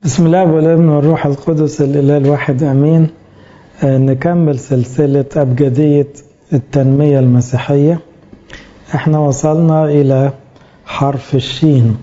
بسم الله والابن والروح القدس الإله الواحد أمين آه نكمل سلسلة أبجدية التنمية المسيحية احنا وصلنا إلى حرف الشين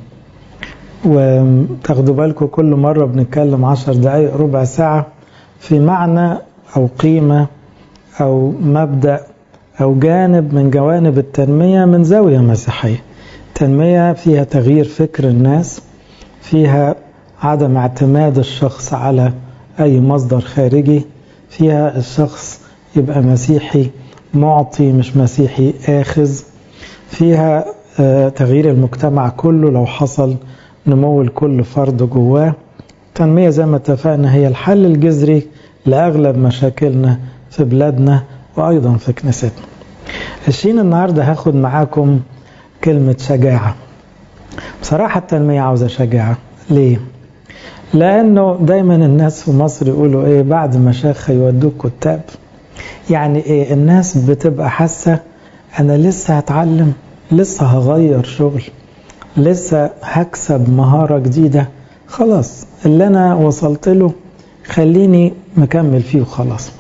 وتاخدوا بالكم كل مرة بنتكلم عشر دقايق ربع ساعة في معنى أو قيمة أو مبدأ أو جانب من جوانب التنمية من زاوية مسيحية تنمية فيها تغيير فكر الناس فيها عدم اعتماد الشخص على أي مصدر خارجي فيها الشخص يبقى مسيحي معطي مش مسيحي آخذ فيها تغيير المجتمع كله لو حصل نمو لكل فرد جواه التنمية زي ما اتفقنا هي الحل الجذري لأغلب مشاكلنا في بلادنا وأيضا في كنيستنا الشين النهاردة هاخد معاكم كلمة شجاعة بصراحة التنمية عاوزة شجاعة ليه؟ لأنه دايما الناس في مصر يقولوا إيه بعد ما شيخ يودوك كتاب يعني إيه الناس بتبقى حاسة أنا لسه هتعلم لسه هغير شغل لسه هكسب مهارة جديدة خلاص اللي أنا وصلت له خليني مكمل فيه وخلاص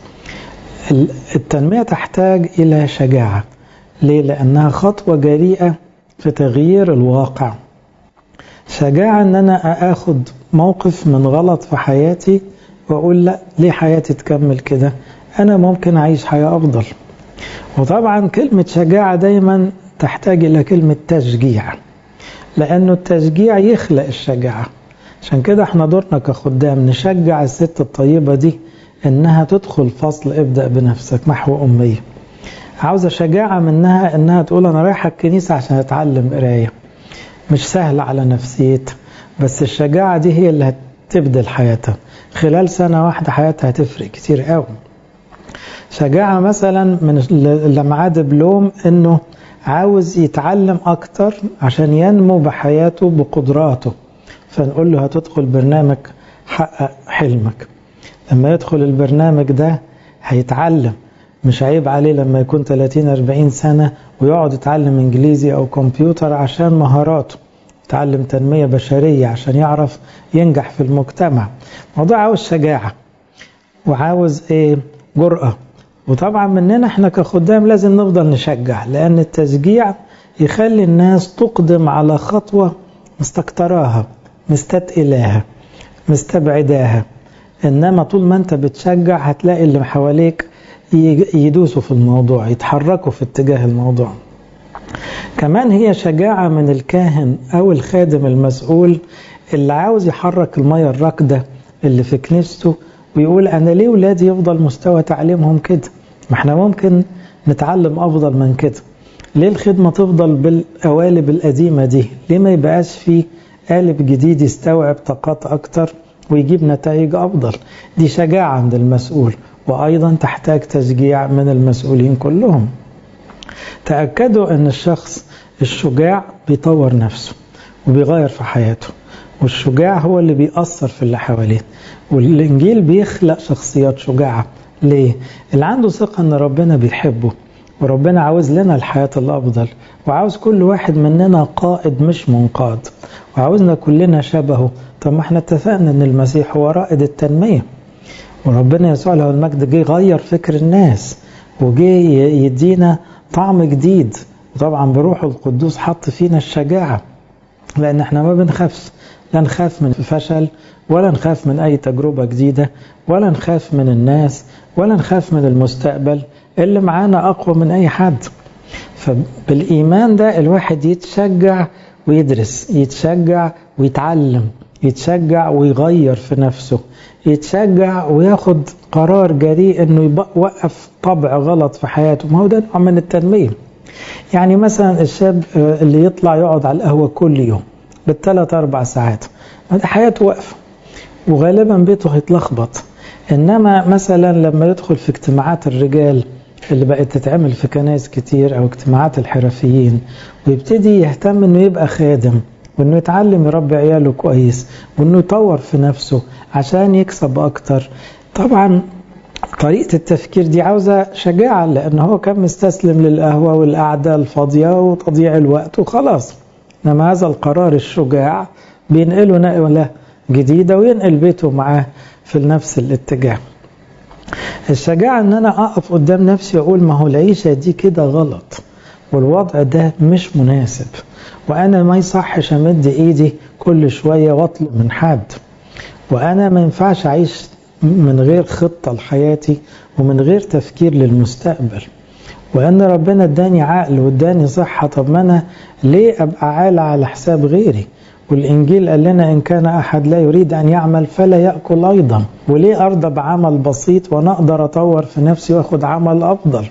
التنمية تحتاج إلى شجاعة ليه؟ لأنها خطوة جريئة في تغيير الواقع شجاعة أن أنا أخد موقف من غلط في حياتي وأقول لا ليه حياتي تكمل كده أنا ممكن أعيش حياة أفضل وطبعا كلمة شجاعة دايما تحتاج إلى كلمة تشجيع لأنه التشجيع يخلق الشجاعة عشان كده احنا دورنا كخدام نشجع الست الطيبة دي انها تدخل فصل ابدأ بنفسك محو أمية عاوزة شجاعة منها انها تقول انا رايحة الكنيسة عشان اتعلم قراية مش سهل على نفسيتها بس الشجاعة دي هي اللي هتبدل حياتها خلال سنة واحدة حياتها هتفرق كتير قوي شجاعة مثلا من اللي معاه دبلوم انه عاوز يتعلم اكتر عشان ينمو بحياته بقدراته فنقول له هتدخل برنامج حقق حلمك لما يدخل البرنامج ده هيتعلم مش عيب عليه لما يكون 30 40 سنة ويقعد يتعلم انجليزي او كمبيوتر عشان مهاراته يتعلم تنمية بشرية عشان يعرف ينجح في المجتمع موضوع عاوز شجاعة وعاوز ايه جرأة وطبعا مننا احنا كخدام لازم نفضل نشجع لان التشجيع يخلي الناس تقدم على خطوة مستكتراها مستتقلاها مستبعداها انما طول ما انت بتشجع هتلاقي اللي حواليك يدوسوا في الموضوع يتحركوا في اتجاه الموضوع كمان هي شجاعة من الكاهن أو الخادم المسؤول اللي عاوز يحرك المية الراكدة اللي في كنيسته ويقول أنا ليه ولادي يفضل مستوى تعليمهم كده ما احنا ممكن نتعلم أفضل من كده ليه الخدمة تفضل بالقوالب القديمة دي ليه ما يبقاش في قالب جديد يستوعب طاقات أكتر ويجيب نتائج أفضل دي شجاعة عند المسؤول وأيضا تحتاج تشجيع من المسؤولين كلهم تأكدوا أن الشخص الشجاع بيطور نفسه وبيغير في حياته والشجاع هو اللي بيأثر في اللي حواليه والإنجيل بيخلق شخصيات شجاعة ليه؟ اللي عنده ثقة أن ربنا بيحبه وربنا عاوز لنا الحياة الأفضل وعاوز كل واحد مننا قائد مش منقاد وعاوزنا كلنا شبهه طب ما احنا اتفقنا ان المسيح هو رائد التنمية وربنا يسوع له المجد جه يغير فكر الناس وجه يدينا طعم جديد وطبعا بروحه القدوس حط فينا الشجاعة لأن احنا ما بنخافش لا نخاف من الفشل ولا نخاف من أي تجربة جديدة ولا نخاف من الناس ولا نخاف من المستقبل اللي معانا أقوى من أي حد فبالإيمان ده الواحد يتشجع ويدرس يتشجع ويتعلم يتشجع ويغير في نفسه يتشجع وياخد قرار جريء انه يوقف طبع غلط في حياته ما هو ده نوع من التنميه يعني مثلا الشاب اللي يطلع يقعد على القهوه كل يوم بالثلاث اربع ساعات ده حياته واقفه وغالبا بيته هيتلخبط انما مثلا لما يدخل في اجتماعات الرجال اللي بقت تتعمل في كنائس كتير او اجتماعات الحرفيين ويبتدي يهتم انه يبقى خادم وانه يتعلم يربي عياله كويس وانه يطور في نفسه عشان يكسب اكتر طبعا طريقة التفكير دي عاوزة شجاعة لأن هو كان مستسلم للقهوة والقعدة الفاضية وتضييع الوقت وخلاص إنما هذا القرار الشجاع بينقله نقلة جديدة وينقل بيته معاه في نفس الاتجاه الشجاعة ان انا اقف قدام نفسي واقول ما هو العيشة دي كده غلط والوضع ده مش مناسب وانا ما يصحش امد ايدي كل شوية واطلب من حد وانا ما ينفعش اعيش من غير خطة لحياتي ومن غير تفكير للمستقبل وان ربنا اداني عقل واداني صحة طب ما انا ليه ابقى عالة على حساب غيري والإنجيل قال لنا إن كان أحد لا يريد أن يعمل فلا يأكل أيضا وليه أرضى بعمل بسيط وأنا أقدر أطور في نفسي وأخد عمل أفضل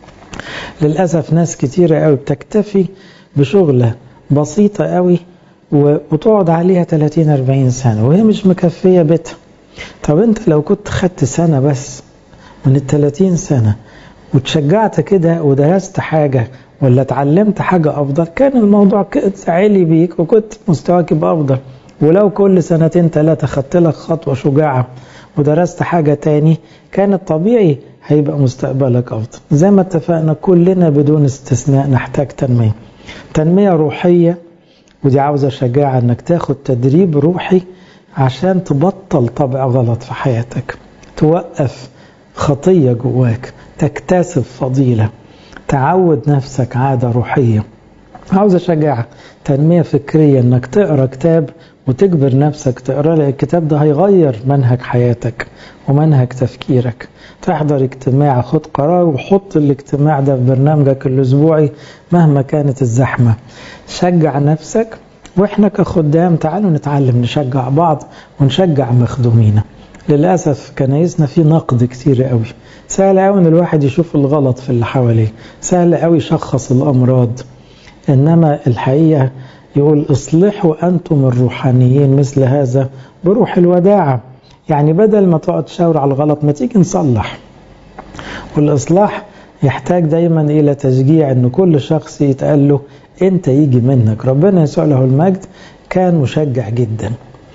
للأسف ناس كتيرة قوي بتكتفي بشغلة بسيطة قوي وتقعد عليها 30 40 سنة وهي مش مكفية بيتها طب أنت لو كنت خدت سنة بس من ال 30 سنة وتشجعت كده ودرست حاجة ولا اتعلمت حاجة أفضل كان الموضوع عالي بيك وكنت مستواك يبقى أفضل ولو كل سنتين ثلاثة خدت لك خطوة شجاعة ودرست حاجة تاني كان الطبيعي هيبقى مستقبلك أفضل زي ما اتفقنا كلنا بدون استثناء نحتاج تنمية تنمية روحية ودي عاوزة شجاعة انك تاخد تدريب روحي عشان تبطل طبع غلط في حياتك توقف خطية جواك تكتسب فضيلة تعود نفسك عادة روحية عاوزة شجاعة تنمية فكرية انك تقرأ كتاب وتجبر نفسك تقرأ لك الكتاب ده هيغير منهج حياتك ومنهج تفكيرك تحضر اجتماع خد قرار وحط الاجتماع ده في برنامجك الأسبوعي مهما كانت الزحمة شجع نفسك واحنا كخدام تعالوا نتعلم نشجع بعض ونشجع مخدومينا للأسف كنايسنا في نقد كتير قوي سهل قوي ان الواحد يشوف الغلط في اللي حواليه سهل قوي يشخص الأمراض إنما الحقيقة يقول اصلحوا أنتم الروحانيين مثل هذا بروح الوداعة يعني بدل ما تقعد تشاور على الغلط ما تيجي نصلح والإصلاح يحتاج دايما إلى تشجيع أن كل شخص يتقال له أنت يجي منك ربنا يسوع له المجد كان مشجع جدا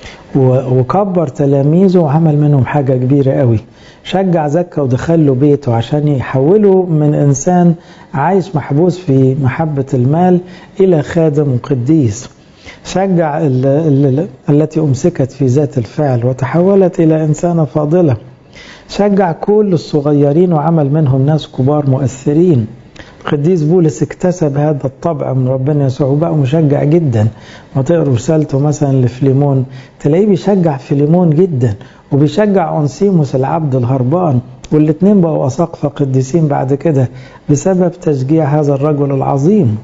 وكبر تلاميذه وعمل منهم حاجة كبيرة قوي شجع زكا ودخله بيته عشان يحوله من إنسان عايش محبوس في محبة المال إلى خادم وقديس شجع ال ال التي أمسكت في ذات الفعل وتحولت إلى إنسانة فاضلة شجع كل الصغيرين وعمل منهم ناس كبار مؤثرين قديس بولس اكتسب هذا الطبع من ربنا يسوع وبقى مشجع جدا ما تقروا رسالته مثلا لفليمون تلاقيه بيشجع فيليمون جدا وبيشجع أنسيموس العبد الهربان والاثنين بقوا أساقفة قديسين بعد كده بسبب تشجيع هذا الرجل العظيم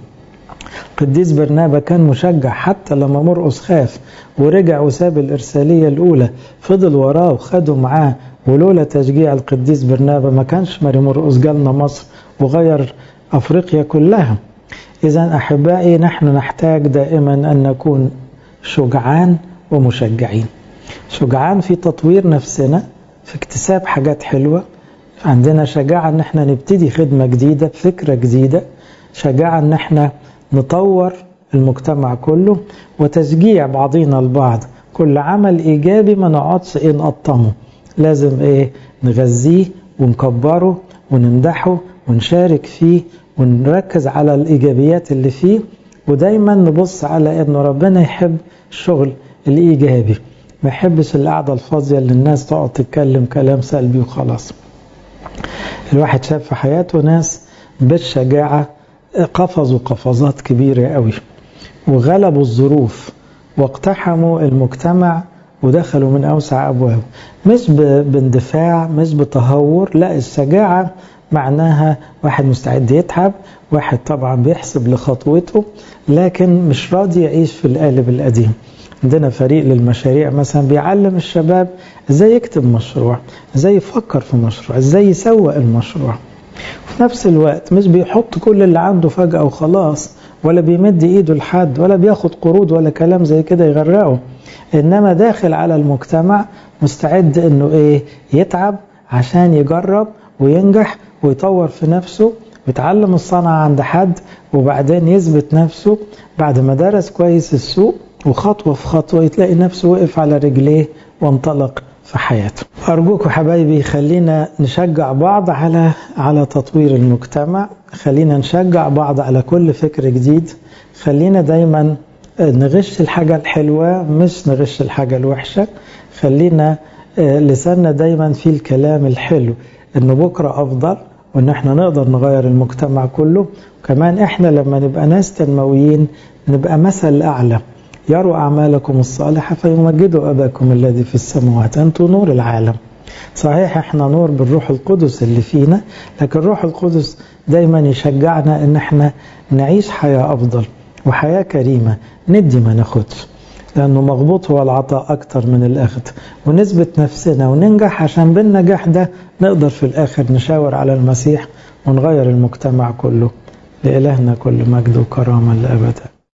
قديس برنابا كان مشجع حتى لما مرقس خاف ورجع وساب الإرسالية الأولى فضل وراه وخده معاه ولولا تشجيع القديس برنابا ما كانش ماري مرقس جالنا مصر وغير أفريقيا كلها إذا أحبائي نحن نحتاج دائما أن نكون شجعان ومشجعين شجعان في تطوير نفسنا في اكتساب حاجات حلوة عندنا شجاعة ان احنا نبتدي خدمة جديدة بفكرة جديدة شجاعة ان احنا نطور المجتمع كله وتشجيع بعضينا البعض كل عمل ايجابي ما نقعدش ايه نقطمه لازم ايه نغذيه ونكبره ونمدحه ونشارك فيه ونركز على الايجابيات اللي فيه ودايما نبص على انه ربنا يحب الشغل الايجابي ما يحبش القعده الفاضيه اللي الناس تقعد تتكلم كلام سلبي وخلاص الواحد شاف في حياته ناس بالشجاعه قفزوا قفزات كبيره قوي وغلبوا الظروف واقتحموا المجتمع ودخلوا من اوسع ابوابه مش باندفاع مش بتهور لا الشجاعه معناها واحد مستعد يتعب واحد طبعا بيحسب لخطوته لكن مش راضي يعيش في القالب القديم عندنا فريق للمشاريع مثلا بيعلم الشباب ازاي يكتب مشروع ازاي يفكر في مشروع ازاي يسوق المشروع وفي نفس الوقت مش بيحط كل اللي عنده فجأة وخلاص ولا بيمد ايده لحد ولا بياخد قروض ولا كلام زي كده يغرقه انما داخل على المجتمع مستعد انه ايه يتعب عشان يجرب وينجح ويطور في نفسه ويتعلم الصنعة عند حد وبعدين يثبت نفسه بعد ما درس كويس السوق وخطوة في خطوة يتلاقي نفسه وقف على رجليه وانطلق في حياته أرجوكم حبايبي خلينا نشجع بعض على على تطوير المجتمع خلينا نشجع بعض على كل فكر جديد خلينا دايما نغش الحاجة الحلوة مش نغش الحاجة الوحشة خلينا لساننا دايما في الكلام الحلو انه بكرة افضل وان احنا نقدر نغير المجتمع كله وكمان احنا لما نبقى ناس تنمويين نبقى مثل اعلى يروا اعمالكم الصالحة فيمجدوا اباكم الذي في السماوات انتم نور العالم صحيح احنا نور بالروح القدس اللي فينا لكن الروح القدس دايما يشجعنا ان احنا نعيش حياة افضل وحياة كريمة ندي ما ناخدش لأنه مغبوط هو العطاء أكتر من الأخذ ونثبت نفسنا وننجح عشان بالنجاح ده نقدر في الآخر نشاور على المسيح ونغير المجتمع كله لإلهنا كل مجد وكرامة لأبدا